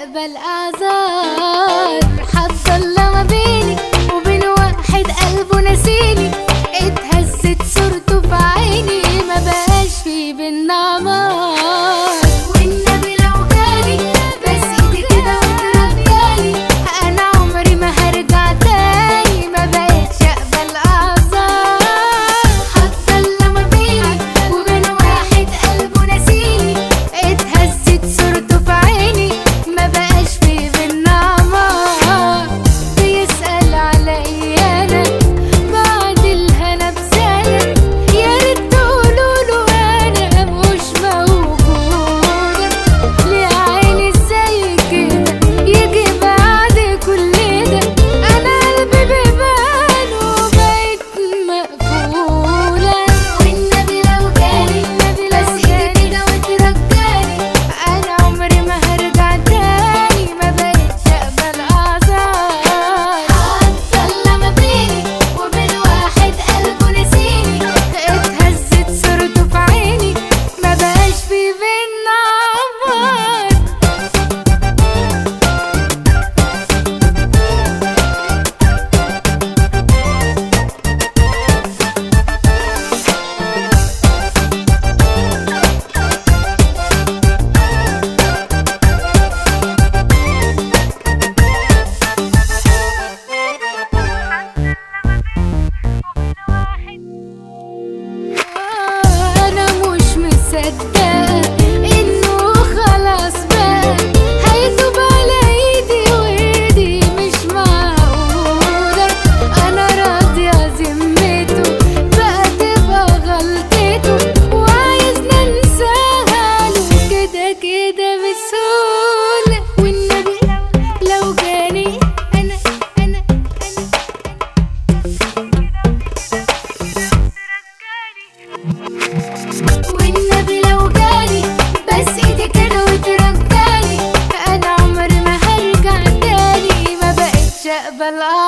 اقبل اعذار حصل ما بيني وبين واحد قلبه نسيني اتهزت صورته في عيني ما بقاش في بينا عمار والنبي لو جالي بس ايدي كده وترجالي انا عمري ما هرجع تاني ما بقتش اقبل اعذار حصل ما بيني وبين واحد قلبه نسيني اتهزت صورته في عيني ما بقاش في بينا عمار بيسأل عليا انا بعد الهنا بسنة يا ريت تقولوله انا مش موجودة ليه عيني ازاي كده يجي بعد كل ده انا قلبي بيبان وبقيت مقفولة والنبي لو جالي النبي لو جالي كده وترجالي انا عمري ما هرجع تاني ما بقتش اقبل اعذار حصل ما بيني وبين واحد قلبه نسيني اتهزت صورته في عيني ما بقاش في بينا عمار انا مش مصدقه انه خلاص بقى هيتوب على ايدي وايدي مش معقوله انا راضيه ذمته بقى تبقى غلطته وعايز ننساها له كده كده بسهوله والنبي لو جاني انا انا انا والنبي لو جالي بس ايدي كده وترجالي انا عمري ما هرجع تاني ما بقتش اقبل